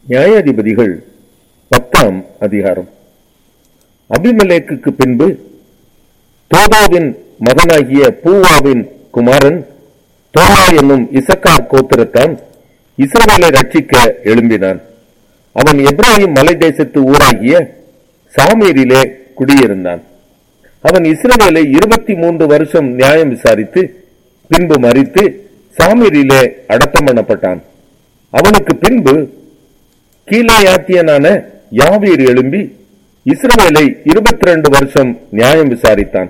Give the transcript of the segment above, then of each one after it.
நியாயாதிபதிகள் பத்தாம் அதிகாரம் அபிமெலேக்குக்கு பின்பு தோதாவின் மகனாகிய பூவாவின் குமாரன் தோலா என்னும் இசக்கார் கோத்திரத்தான் இஸ்ரவேலை ரட்சிக்க எழும்பினான் அவன் எப்ராஹிம் மலை தேசத்து ஊராகிய சாமீரிலே குடியிருந்தான் அவன் இஸ்ரவேலை இருபத்தி மூன்று வருஷம் நியாயம் விசாரித்து பின்பு மறித்து சாமீரிலே அடக்கம் பண்ணப்பட்டான் அவனுக்கு பின்பு கீழேயாத்தியனான யாவீர் எழும்பி இஸ்ரவேலை இருபத்தி ரெண்டு வருஷம் நியாயம் விசாரித்தான்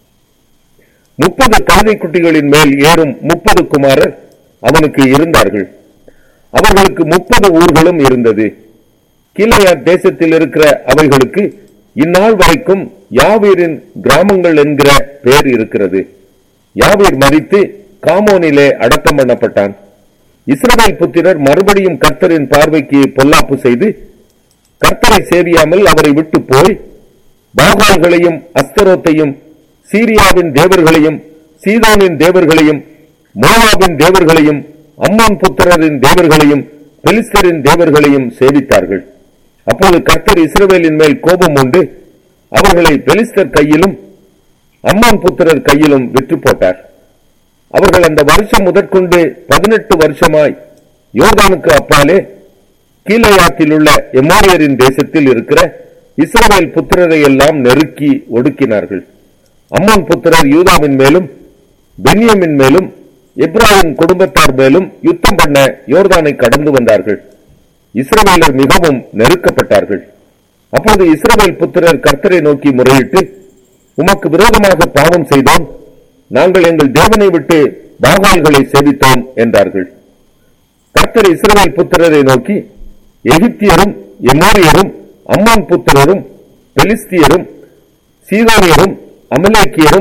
முப்பது கழுதை குட்டிகளின் மேல் ஏறும் முப்பது குமாரர் அவனுக்கு இருந்தார்கள் அவர்களுக்கு முப்பது ஊர்களும் இருந்தது கீழையாத் தேசத்தில் இருக்கிற அவைகளுக்கு இந்நாள் வரைக்கும் யாவீரின் கிராமங்கள் என்கிற பெயர் இருக்கிறது யாவீர் மறித்து காமோனிலே அடக்கம் பண்ணப்பட்டான் இஸ்ரவேல் புத்திரர் மறுபடியும் கர்த்தரின் பார்வைக்கு பொல்லாப்பு செய்து கர்த்தரை சேவியாமல் அவரை விட்டு போய் பாகால்களையும் அஸ்தரோத்தையும் சீரியாவின் தேவர்களையும் சீதோனின் தேவர்களையும் மோவாவின் தேவர்களையும் அம்மான் புத்திரரின் தேவர்களையும் பெலிஸ்தரின் தேவர்களையும் சேவித்தார்கள் அப்போது கர்த்தர் இஸ்ரவேலின் மேல் கோபம் உண்டு அவர்களை பெலிஸ்தர் கையிலும் அம்மான் புத்திரர் கையிலும் விற்று போட்டார் அவர்கள் அந்த வருஷம் முதற்கொண்டு பதினெட்டு வருஷமாய் யோர்தானுக்கு அப்பாலே கீழையாத்தில் உள்ள எமோரியரின் தேசத்தில் இருக்கிற இஸ்ரவேல் புத்திரரை எல்லாம் நெருக்கி ஒடுக்கினார்கள் அம்மன் புத்திரர் யூதாவின் மேலும் பென்யமின் மேலும் இப்ராஹிம் குடும்பத்தார் மேலும் யுத்தம் பண்ண யோர்தானை கடந்து வந்தார்கள் இஸ்ரவேலர் மிகவும் நெருக்கப்பட்டார்கள் அப்போது இஸ்ரவேல் புத்திரர் கர்த்தரை நோக்கி முறையிட்டு உமக்கு விரோதமாக பாவம் செய்தோம் நாங்கள் எங்கள் தேவனை விட்டு பாகால்களை சேவித்தோம் என்றார்கள் கர்த்தர் இஸ்ரவேல் புத்திரரை நோக்கி எகிப்தியரும் எமோரியரும் அம்மான் புத்திரரும் பெலிஸ்தியரும் சீதோனியரும் அமலேக்கியரும்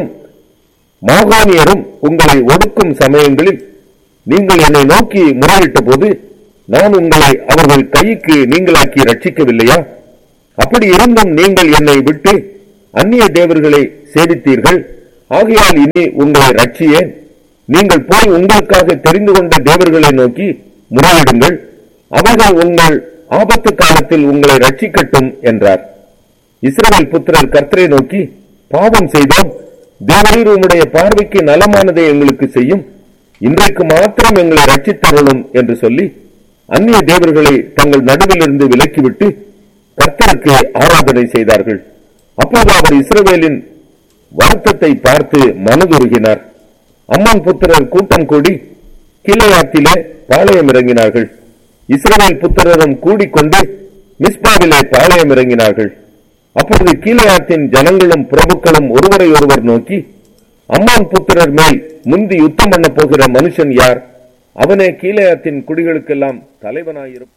மாகாணியரும் உங்களை ஒடுக்கும் சமயங்களில் நீங்கள் என்னை நோக்கி முறையிட்ட போது நான் உங்களை அவர்கள் கைக்கு நீங்களாக்கி ரட்சிக்கவில்லையா அப்படி இருந்தும் நீங்கள் என்னை விட்டு அந்நிய தேவர்களை சேவித்தீர்கள் ஆகையால் இனி உங்களை ரட்சியேன் நீங்கள் போய் உங்களுக்காக தெரிந்து கொண்ட தேவர்களை நோக்கி முறையிடுங்கள் அவர்கள் உங்கள் ஆபத்து காலத்தில் உங்களை ரட்சிக்கட்டும் என்றார் இஸ்ரவேல் புத்திரர் கர்த்தரை நோக்கி பாவம் செய்தோம் தேவரீர் உம்முடைய பார்வைக்கு நலமானதை எங்களுக்கு செய்யும் இன்றைக்கு மாத்திரம் எங்களை ரட்சித்தருளும் என்று சொல்லி அந்நிய தேவர்களை தங்கள் நடுவிலிருந்து விலக்கிவிட்டு கர்த்தருக்கு ஆராதனை செய்தார்கள் அப்போது அவர் இஸ்ரவேலின் வருத்தத்தை பார்த்து மனதுருகினார் அம்மான் புத்திரர் கூட்டம் கூடி கிளையாத்திலே பாளையம் இறங்கினார்கள் இஸ்ரவேல் புத்திரரும் கூடிக்கொண்டு மிஸ்பாவிலே பாளையம் இறங்கினார்கள் அப்பொழுது கீழையாத்தின் ஜனங்களும் பிரபுக்களும் ஒருவரை ஒருவர் நோக்கி அம்மான் புத்திரர் மேல் முந்தி யுத்தம் பண்ண போகிற மனுஷன் யார் அவனே கீழையாத்தின் குடிகளுக்கெல்லாம் தலைவனாயிரும்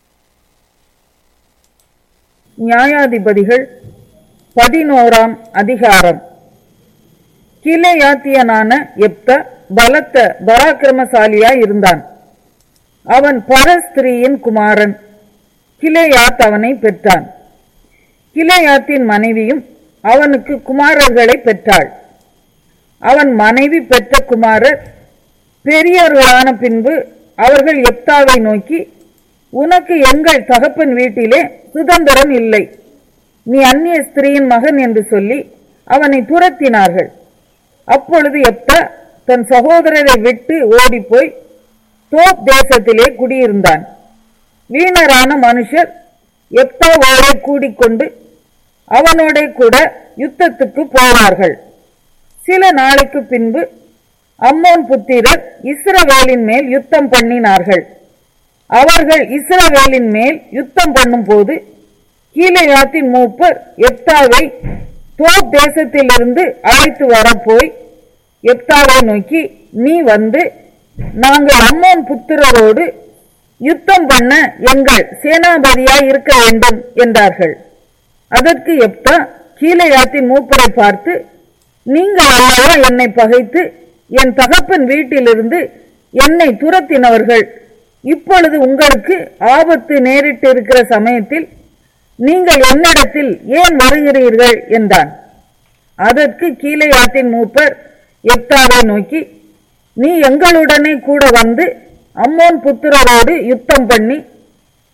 நியாயாதிபதிகள் பதினோராம் அதிகாரம் கிளையாத்தியனான எப்த பலத்த பராக்கிரமசாலியாய் இருந்தான் அவன் பரஸ்திரியின் குமாரன் கிளையாத் அவனை பெற்றான் கிளையாத்தின் மனைவியும் அவனுக்கு குமாரர்களை பெற்றாள் அவன் மனைவி பெற்ற குமாரர் பெரியவர்களான பின்பு அவர்கள் எப்தாவை நோக்கி உனக்கு எங்கள் தகப்பன் வீட்டிலே சுதந்திரம் இல்லை நீ அந்நிய ஸ்திரீயின் மகன் என்று சொல்லி அவனை துரத்தினார்கள் அப்பொழுது எப்தா தன் சகோதரரை விட்டு ஓடிப்போய் தோப் தேசத்திலே குடியிருந்தான் வீணரான மனுஷர் எப்தாவோட கூடிக்கொண்டு அவனோட கூட யுத்தத்துக்கு போனார்கள் சில நாளைக்கு பின்பு அம்மோன் புத்திரர் இஸ்ரவேலின் மேல் யுத்தம் பண்ணினார்கள் அவர்கள் இஸ்ரவேலின் மேல் யுத்தம் பண்ணும்போது கீழையாத்தின் மூப்பர் எப்தாவை தோப் தேசத்திலிருந்து அழைத்து வரப்போய் எப்தாவை நோக்கி நீ வந்து நாங்கள் அம்மோன் புத்திரரோடு யுத்தம் பண்ண எங்கள் சேனாபதியாய் இருக்க வேண்டும் என்றார்கள் அதற்கு எப்தா கீழையாத்தின் மூப்பரை பார்த்து நீங்கள் அல்லவா என்னை பகைத்து என் தகப்பன் வீட்டிலிருந்து என்னை துரத்தினவர்கள் இப்பொழுது உங்களுக்கு ஆபத்து நேரிட்டு இருக்கிற சமயத்தில் நீங்கள் என்னிடத்தில் ஏன் வருகிறீர்கள் என்றான் அதற்கு கீழையாத்தின் மூப்பர் எப்தாவை நோக்கி நீ எங்களுடனே கூட வந்து அம்மோன் புத்திரரோடு யுத்தம் பண்ணி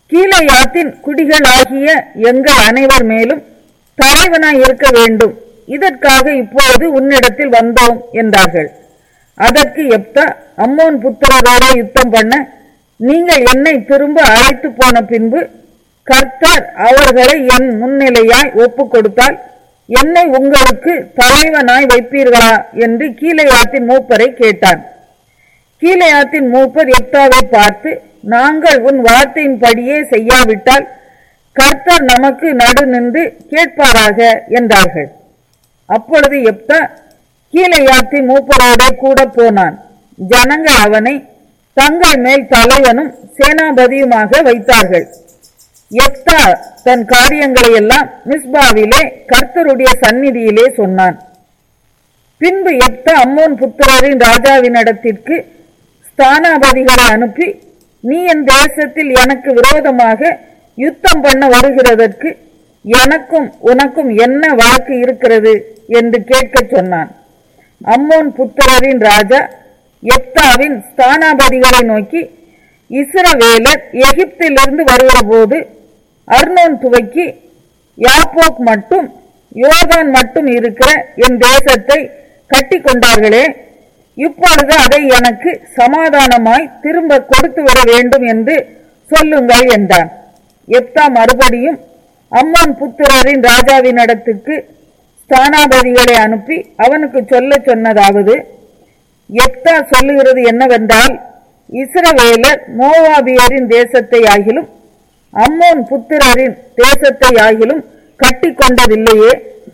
கீழையாத்தின் குடிகளாகிய எங்கள் அனைவர் மேலும் தலைவனாய் இருக்க வேண்டும் இதற்காக இப்போது உன்னிடத்தில் வந்தோம் என்றார்கள் அதற்கு எப்தா அம்மோன் புத்திரரோட யுத்தம் பண்ண நீங்கள் என்னை திரும்ப அழைத்து போன பின்பு கர்த்தர் அவர்களை என் முன்னிலையாய் ஒப்பு கொடுத்தால் என்னை உங்களுக்கு தலைவனாய் வைப்பீர்களா என்று கீழையாத்தின் மூப்பரை கேட்டான் கீழையாத்தின் மூப்பர் எப்தாவை பார்த்து நாங்கள் உன் வார்த்தையின்படியே செய்யாவிட்டால் கர்த்தர் நமக்கு நடு நின்று கேட்பாராக என்றார்கள் அப்பொழுது எப்தா கீழையாத்தின் மூப்பரோட கூட போனான் ஜனங்கள் அவனை தங்கள் மேல் தலைவனும் சேனாபதியுமாக வைத்தார்கள் எப்தா தன் காரியங்களை எல்லாம் மிஸ்பாவிலே கர்த்தருடைய சந்நிதியிலே சொன்னான் பின்பு எப்தா அம்மோன் புத்திரரின் ராஜாவினிடத்திற்கு ஸ்தானாபதிகளை அனுப்பி நீ என் தேசத்தில் எனக்கு விரோதமாக யுத்தம் பண்ண வருகிறதற்கு எனக்கும் உனக்கும் என்ன வழக்கு இருக்கிறது என்று கேட்கச் சொன்னான் அம்மோன் புத்திரரின் ராஜா எப்தாவின் ஸ்தானாபதிகளை நோக்கி இஸ்ரவேலர் எகிப்திலிருந்து வருகிறபோது அர்னோன் துவக்கி யாப்போக் மட்டும் யோர்தான் மட்டும் இருக்கிற என் தேசத்தை கட்டி கொண்டார்களே இப்பொழுது அதை எனக்கு சமாதானமாய் திரும்ப கொடுத்து விட வேண்டும் என்று சொல்லுங்கள் என்றான் எப்தா மறுபடியும் அம்மோன் புத்திரரின் ராஜாவினிடத்துக்கு ஸ்தானாபதிகளை அனுப்பி அவனுக்கு சொல்ல சொன்னதாவது எப்தா சொல்லுகிறது என்னவென்றால் இஸ்ரவேலர் மோவாபியரின் தேசத்தை ஆகிலும் அம்மோன் புத்திரரின் தேசத்தை ஆகிலும் கட்டி கொண்டதில்லையே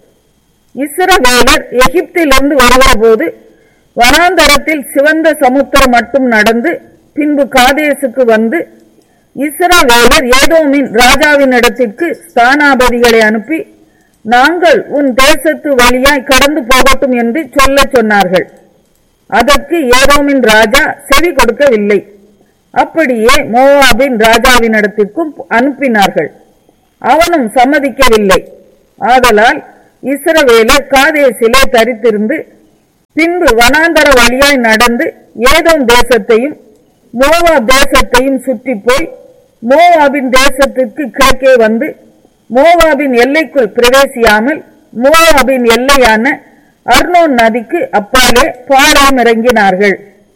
இஸ்ரவேலர் எகிப்திலிருந்து வருகிறபோது வனாந்தரத்தில் சிவந்த சமுத்திரம் மட்டும் நடந்து பின்பு காதேசுக்கு வந்து இஸ்ரவேலர் ஏதோமின் ராஜாவின் இடத்திற்கு ஸ்தானாபதிகளை அனுப்பி நாங்கள் உன் தேசத்து வழியாய் கடந்து போகட்டும் என்று சொல்லச் சொன்னார்கள் அதற்கு ஏதோமின் ராஜா செவி கொடுக்கவில்லை அப்படியே மோவாபின் ராஜாவினிடத்திற்கும் அனுப்பினார்கள் அவனும் சம்மதிக்கவில்லை ஆதலால் இஸ்ரவேலர் காதேசிலே தரித்திருந்து பின்பு வனாந்தர வழியாய் நடந்து ஏதோம் தேசத்தையும் மோவாப் தேசத்தையும் சுற்றி போய் மோவாபின் தேசத்திற்கு கிழக்கே வந்து மோவாபின் எல்லைக்குள் பிரவேசியாமல் மோவாபின் எல்லையான அர்னோன் நதிக்கு அப்பாலே பாராம் இறங்கினார்கள்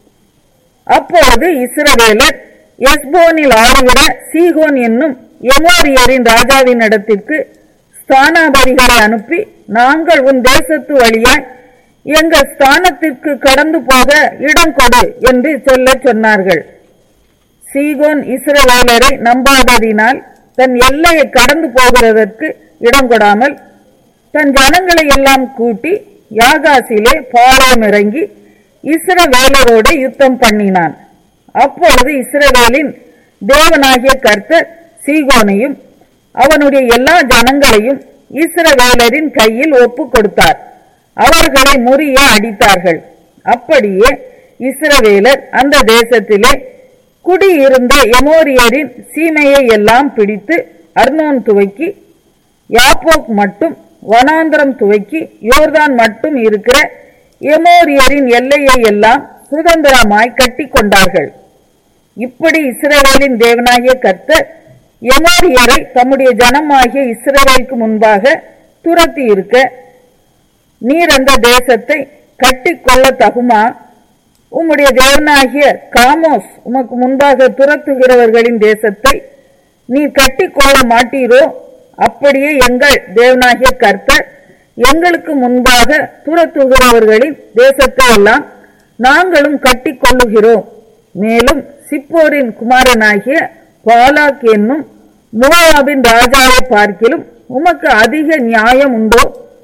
அப்பொழுது இஸ்ரவேலர் எஸ்போனில் ஆளுகிற சீகோன் என்னும் எமோரியரின் ராஜாவின் இடத்திற்கு ஸ்தானாபதிகளை அனுப்பி நாங்கள் உன் தேசத்து வழியாய் எங்கள் ஸ்தானத்திற்கு கடந்து போக இடம் கொடு என்று சொல்லச் சொன்னார்கள் சீகோன் இஸ்ரவேலரை நம்பாததினால் தன் எல்லையை கடந்து போகிறதற்கு இடம் கொடாமல் தன் ஜனங்களை எல்லாம் கூட்டி யாகாசிலே பாலம் இறங்கி இஸ்ரவேலரோடு யுத்தம் பண்ணினான் அப்பொழுது இஸ்ரவேலின் தேவனாகிய கர்த்தர் சீகோனையும் அவனுடைய எல்லா ஜனங்களையும் இஸ்ரவேலரின் கையில் ஒப்பு கொடுத்தார் அவர்களை முறிய அடித்தார்கள் அப்படியே இஸ்ரவேலர் அந்த தேசத்திலே குடியிருந்த எமோரியரின் சீமையை எல்லாம் பிடித்து அர்னோன் துவக்கி யாப்போக் மட்டும் வனாந்திரம் துவக்கி யோர்தான் மட்டும் இருக்கிற எமோரியரின் எல்லையை எல்லாம் சுதந்திரமாய் கட்டி கொண்டார்கள் இப்படி இஸ்ரவேலின் தேவனாகிய கர்த்தர் எமோரியரை தம்முடைய ஜனமாகிய இஸ்ரவேலுக்கு முன்பாக துரத்தி இருக்க நீர் அந்த தேசத்தை கட்டி கொள்ள தகுமா உம்முடைய தேவனாகிய காமோஸ் உமக்கு முன்பாக துரத்துகிறவர்களின் தேசத்தை நீ கட்டி கொள்ள மாட்டீரோ அப்படியே எங்கள் தேவனாகிய கர்த்தர் எங்களுக்கு முன்பாக துரத்துகிறவர்களின் தேசத்தை எல்லாம் நாங்களும் கட்டி கொள்ளுகிறோம் மேலும் சிப்போரின் குமாரனாகிய பாலாக் என்னும் மோவாபின் ராஜாவை பார்க்கிலும் உமக்கு அதிக நியாயம் உண்டோ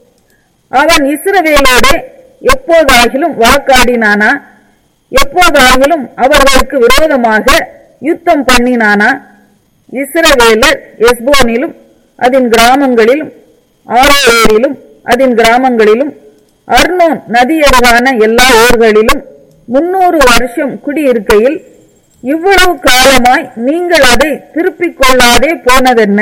அவன் இஸ்ரவேலோடு எப்போதாகிலும் வாக்காடினானா எப்போதாகிலும் அவர்களுக்கு விரோதமாக யுத்தம் பண்ணினானா இஸ்ரவேலர் எஸ்போனிலும் அதன் கிராமங்களிலும் ஆரோரிலும் அதன் கிராமங்களிலும் அர்னோன் நதியருகான எல்லா ஊர்களிலும் முன்னூறு வருஷம் குடியிருக்கையில் இவ்வளவு காலமாய் நீங்கள் அதை திருப்பிக் கொள்ளாதே போனதென்ன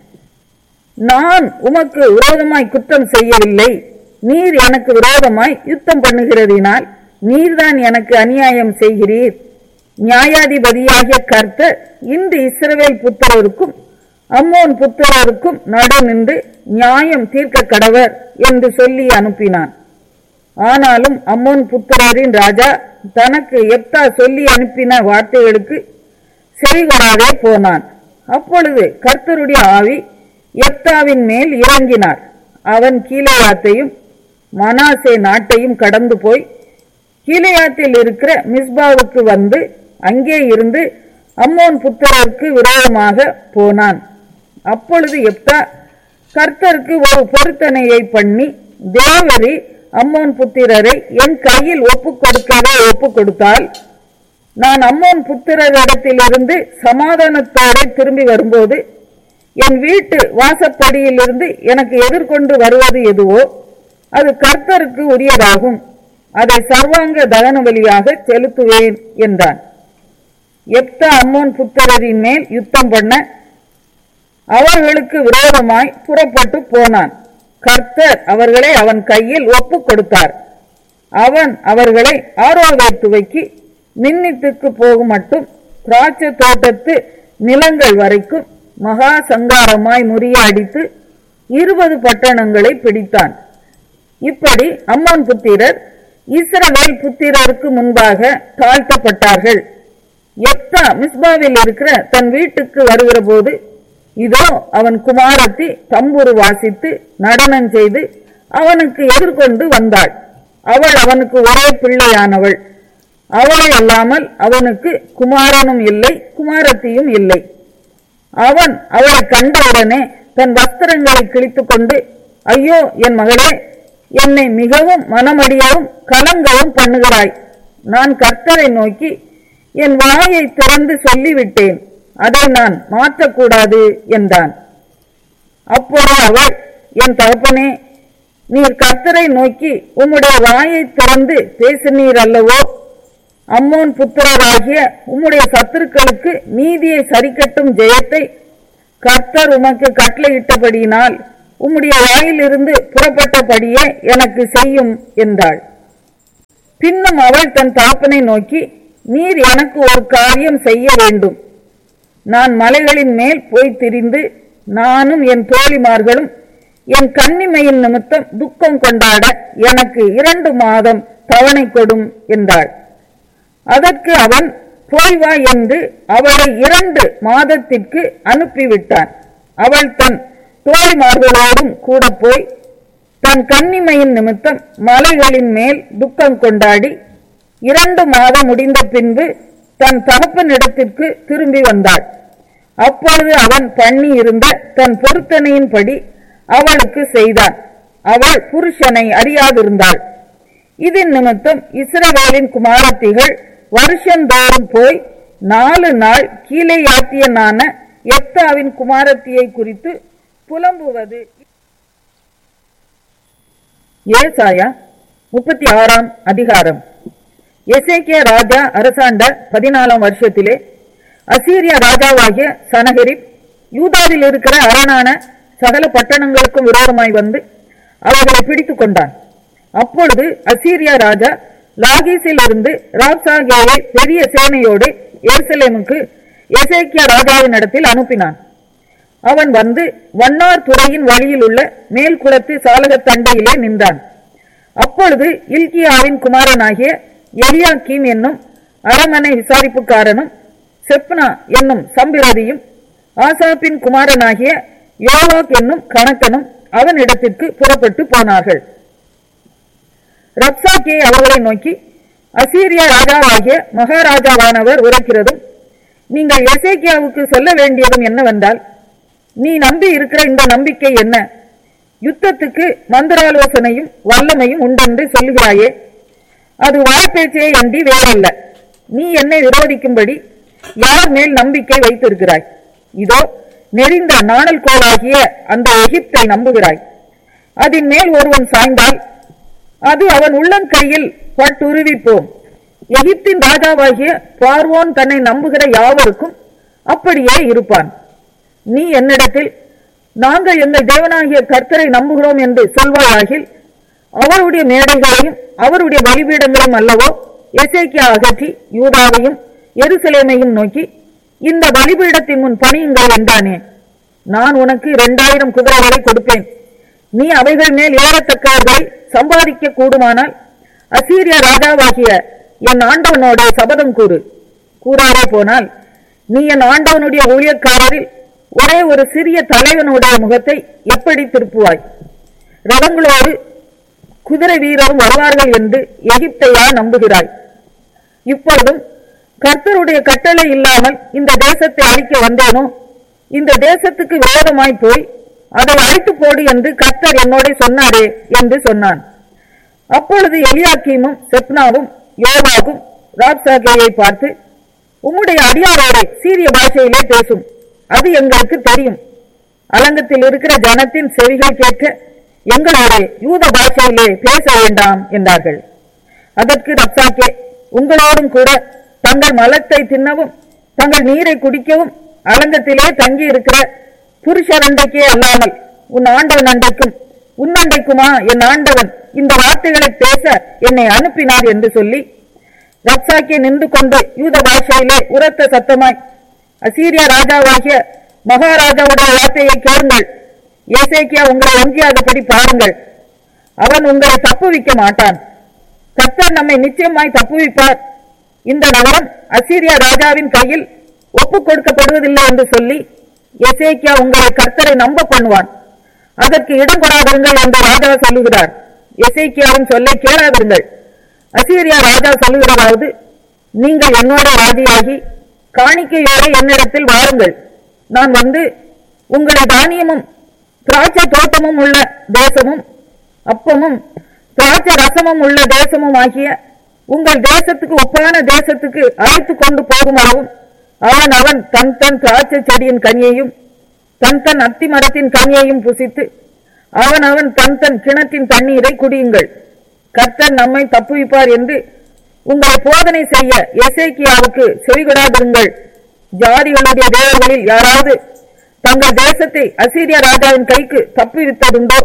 நான் உமக்கு விரோதமாய் குற்றம் செய்யவில்லை நீர் எனக்கு விரோதமாய் யுத்தம் பண்ணுகிறதினால் நீர்தான் எனக்கு அநியாயம் செய்கிறீர் நியாயாதிபதியாகிய கர்த்தர் இன்று இஸ்ரவேல் புத்திரருக்கும் அம்மோன் புத்திரருக்கும் நடு நின்று நியாயம் தீர்க்க கடவர் என்று சொல்லி அனுப்பினான் ஆனாலும் அம்மோன் புத்திரரின் ராஜா தனக்கு எப்தா சொல்லி அனுப்பின வார்த்தைகளுக்கு செவிகொடாதே போனான் அப்பொழுது கர்த்தருடைய ஆவி எப்தாவின் மேல் இறங்கினார் அவன் கீலேயாத்தையும் மனாசே நாட்டையும் கடந்து போய் கீலேயாத்தில் இருக்கிற மிஸ்பாவுக்கு வந்து அங்கே இருந்து அம்மோன் புத்திரருக்கு விரோதமாக போனான் அப்பொழுது எப்தா கர்த்தருக்கு ஒரு பொருத்தனையை பண்ணி தேவரி அம்மோன் புத்திரரை என் கையில் ஒப்புக் கொடுக்கவே ஒப்புக் கொடுத்தால் நான் அம்மோன் புத்திரரிடத்திலிருந்து சமாதானத்தோடு திரும்பி வரும்போது என் வீட்டு வாசப்படியிலிருந்து எனக்கு எதிர்கொண்டு வருவது எதுவோ அது கர்த்தருக்கு உரியதாகும் அதை சர்வாங்க தகன பலியாக செலுத்துவேன் என்றான் எப்தா அம்மோன் புத்திரரின் மேல் யுத்தம் பண்ண அவர்களுக்கு விரோதமாய் புறப்பட்டு போனான் கர்த்தர் அவர்களை அவன் கையில் ஒப்புக் கொடுத்தார் அவன் அவர்களை ஆரோவேத்துவைக்கு மின்னித்துக்கு போகும் மட்டும் திராட்சை தோட்டத்து நிலங்கள் வரைக்கும் மகா சங்காரமாய் முறியடித்து இருபது பட்டணங்களை பிடித்தான் இப்படி அம்மோன் புத்திரர் இஸ்ரவேல் புத்திரருக்கு முன்பாக தாழ்த்தப்பட்டார்கள் எப்தா மிஸ்பாவில் இருக்கிற தன் வீட்டுக்கு வருகிற போது இதோ அவன் குமாரத்தி தம்புரு வாசித்து நடனம் செய்து அவனுக்கு எதிர்கொண்டு வந்தாள் அவள் அவனுக்கு ஒரே பிள்ளையானவள் அவளை அல்லாமல் அவனுக்கு குமாரனும் இல்லை குமாரத்தியும் இல்லை அவன் அவளை கண்டவுடனே தன் வஸ்திரங்களை கிழித்துக் கொண்டு ஐயோ என் மகளே என்னை மிகவும் மனமடியவும் கலங்கவும் பண்ணுகிறாய் நான் கர்த்தரை நோக்கி என் வாயை திறந்து சொல்லிவிட்டேன் அதை நான் மாற்றக்கூடாது என்றான் அப்போது அவள் என் தகப்பனே நீர் கர்த்தரை நோக்கி உம்முடைய வாயை திறந்து பேசினீர் அல்லவோ அம்மோன் புத்திரராகிய உம்முடைய சத்துருக்களுக்கு நீதியை சரிக்கட்டும் ஜெயத்தை கர்த்தர் உமக்கு கட்டளையிட்டபடியினால் உம்முடைய வாயிலிருந்து புறப்பட்டபடியே எனக்கு செய்யும் என்றாள் பின்னும் அவள் தன் தாப்பனை நோக்கி நீர் எனக்கு ஒரு காரியம் செய்ய வேண்டும் நான் மலைகளின் மேல் போய் திரிந்து நானும் என் தோழிமார்களும் என் கன்னிமையின் நிமித்தம் துக்கம் கொண்டாட எனக்கு இரண்டு மாதம் தவணை கொடும் என்றாள் அதற்கு அவன் போய் வா என்று அவளை இரண்டு மாதத்திற்கு அனுப்பிவிட்டான் அவள் தன் தோழிமார்களோடும் கூட போய் தன் கன்னிமையின் நிமித்தம் மலைகளின் மேல் துக்கம் கொண்டாடி இரண்டு மாதம் முடிந்த பின்பு தன் தகப்பனிடத்திற்கு திரும்பி வந்தாள் அப்பொழுது அவன் பண்ணி இருந்த தன் பொருத்தனையின்படி அவளுக்கு செய்தான் அவள் புருஷனை அறியாதிருந்தாள் இதன் நிமித்தம் இஸ்ரவேலின் குமாரத்திகள் வருஷந்தோறும் போய் நாலு நாள் கீழே யாத்தியனான எப்தாவின் குமாரத்தியை குறித்து புலம்புவது ஏசாயா முப்பத்தி ஆறாம் அதிகாரம் எசேக்கிய ராஜா அரசாண்ட பதினாலாம் வருஷத்திலே அசீரிய ராஜாவாகிய சனகரிப் யூதாவில் இருக்கிற அரணான சகல பட்டணங்களுக்கும் விரோதமாய் வந்து அவர்களை பிடித்துக் கொண்டான் அப்பொழுது அசீரியா ராஜா லாகீஸில் இருந்து ராப்சாகேயை பெரிய சேனையோடு எருசலேமுக்கு எசேக்கியா ராஜாவின் இடத்தில் அனுப்பினான் அவன் வந்து வண்ணார் துறையின் வழியில் உள்ள மேல்குளத்து சாலகத் தண்டையிலே நின்றான் அப்பொழுது இல்கியாவின் குமாரனாகிய எலியாக்கீம் என்னும் அரமனை விசாரிப்புக்காரனும் செப்னா என்னும் சம்பிரதியும் ஆசாப்பின் குமாரனாகிய யோவாக் என்னும் கணக்கனும் அவனிடத்திற்கு புறப்பட்டு போனார்கள் ரப்சாக்கே அவர்களை நோக்கி அசீரியா ராஜாவாகிய மகாராஜாவானவர் உரைக்கிறதும் நீங்கள் எசேக்கியாவுக்கு சொல்ல வேண்டியதும் என்னவென்றால் நீ நம்பி இருக்கிற இந்த நம்பிக்கை என்ன யுத்தத்துக்கு மந்திராலோசனையும் வல்லமையும் உண்டென்று சொல்லுகிறாயே அது வாய்ப்பேச்சே அன்றி வேறல்ல நீ என்னை விரோதிக்கும்படி யார் மேல் நம்பிக்கை வைத்திருக்கிறாய் இதோ நெறிந்த நாணல் கோலாகிய அந்த எகிப்தை நம்புகிறாய் அதன் மேல் ஒருவன் சாய்ந்தால் அது அவன் உள்ளங்கையில் பட்டுருவிப்போம் எகிப்தின் ராஜாவாகிய பார்வோன் தன்னை நம்புகிற யாவருக்கும் அப்படியே இருப்பான் நீ என்னிடத்தில் நாங்கள் எங்கள் தேவனாகிய கர்த்தரை நம்புகிறோம் என்று சொல்வாயாகில் அவருடைய மேடைகளையும் அவருடைய பலிபீடங்களையும் அல்லவோ எசேக்கியா அகற்றி யூதாவையும் எருசலேமையும் நோக்கி இந்த பலிபீடத்தின் முன் பணியுங்கள் என்றானே நான் உனக்கு இரண்டாயிரம் குதிரைகளை கொடுப்பேன் நீ அவைகள் மேல் ஏறத்தக்கவர்களை சம்பாதிக்க கூடுமானால் அசீரிய ராஜாவாகிய என் ஆண்டவனோட சபதம் கூறு கூறாரே போனால் நீ என் ஆண்டவனுடைய ஊழியக்காரரில் ஒரே ஒரு சிறிய தலைவனுடைய முகத்தை எப்படி திருப்புவாய் ரதங்களோடு குதிரை வீரரும் வருவார்கள் என்று எகிப்தையா நம்புகிறாய் இப்பொழுதும் கர்த்தருடைய கட்டளை இல்லாமல் இந்த தேசத்தை அழிக்க வந்தேனோ இந்த தேசத்துக்கு விரோதமாய் போய் அதை அழித்து போடு என்று கர்த்தர் என்னோட சொன்னாரே என்று சொன்னான் அப்பொழுது எலியாக்கீமும் செப்னாவும் யோவாகும் ராப்சாகேயை பார்த்து உம்முடைய அடியாரோட சீரிய பாஷையிலே பேசும் அது எங்களுக்கு தெரியும் அலங்கத்தில் இருக்கிற ஜனத்தின் செவிகள் கேட்க எங்களோட யூத பாஷையிலே பேச வேண்டாம் என்றார்கள் அதற்கு ரப்சாக்கே உங்களோடும் கூட தங்கள் மலத்தை தின்னவும் தங்கள் நீரை குடிக்கவும் அலங்கத்திலே தங்கி இருக்கிற புருஷர் அண்டைக்கே அல்லாமல் உன் ஆண்டவன் அண்டைக்கும் உன் அண்டைக்குமா என் ஆண்டவன் இந்த வார்த்தைகளை பேச என்னை அனுப்பினார் என்று சொல்லி ரப்சாக்கே நின்று கொண்டு யூத பாஷையிலே உரத்த சத்தமாய் அசீரியா ராஜாவாகிய மகாராஜாவுடைய வார்த்தையை கேளுங்கள் ஏசேக்கியா உங்களை வஞ்சியாதபடி பாருங்கள் அவன் உங்களை தப்புவிக்க மாட்டான் கர்த்தர் நம்மை நிச்சயமாய் தப்புவிப்பார் இந்த நகரம் அசீரியா ராஜாவின் கையில் ஒப்புக் கொடுக்கப்படுவதில்லை என்று சொல்லி எசேக்கியா உங்களை கர்த்தரை நம்ப பண்ணுவான் அதற்கு இடம் கொடாதிருங்கள் என்று ராஜா சொல்லுகிறார் எசேக்கியாவின் சொல்லை கேளாதிருங்கள் அசீரியா ராஜா சொல்லுகிறதாவது நீங்கள் என்னோட ராஜியாகி காணிக்கையோடு என்னிடத்தில் வாருங்கள் நான் வந்து உங்களை தானியமும் திராட்சை தோட்டமும் உள்ள தேசமும் அப்பமும் திராட்சை ரசமும் உள்ள தேசமும் ஆகிய உங்கள் தேசத்துக்கு ஒப்பான தேசத்துக்கு அழைத்து கொண்டு போகுமாவும் அவன் அவன் தன் தன் திராட்சை செடியின் கனியையும் தன் தன் அத்தி மரத்தின் கனியையும் புசித்து அவன் அவன் தன் தன் கிணற்றின் தண்ணீரை குடியுங்கள் கர்த்தர் நம்மை தப்புவிப்பார் என்று உங்களை போதனை செய்ய எசேக்கியாவுக்கு செவிகொடாதிருங்கள் ஜாதிகளுடைய தேவர்களில் யாராவது தங்கள் தேசத்தை அசீரிய ராஜாவின் கைக்கு தப்புவித்ததுண்டோ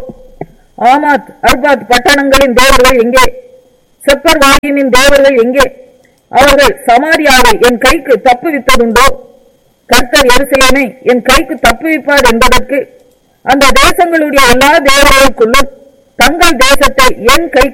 ஆமாத் அர்பாத் பட்டணங்களின் தேவர்கள் எங்கே செப்பர் வாகினின் தேவர்கள் எங்கே அவர்கள் சமாரியாவை என் கைக்கு தப்புவித்ததுண்டோ கர்த்தர் எருசலேமை என் கைக்கு தப்புவிப்பார் என்பதற்கு அந்த தேசங்களுடைய எல்லா தேவர்களுக்குள்ளும் தங்கள் தேசத்தை என் கை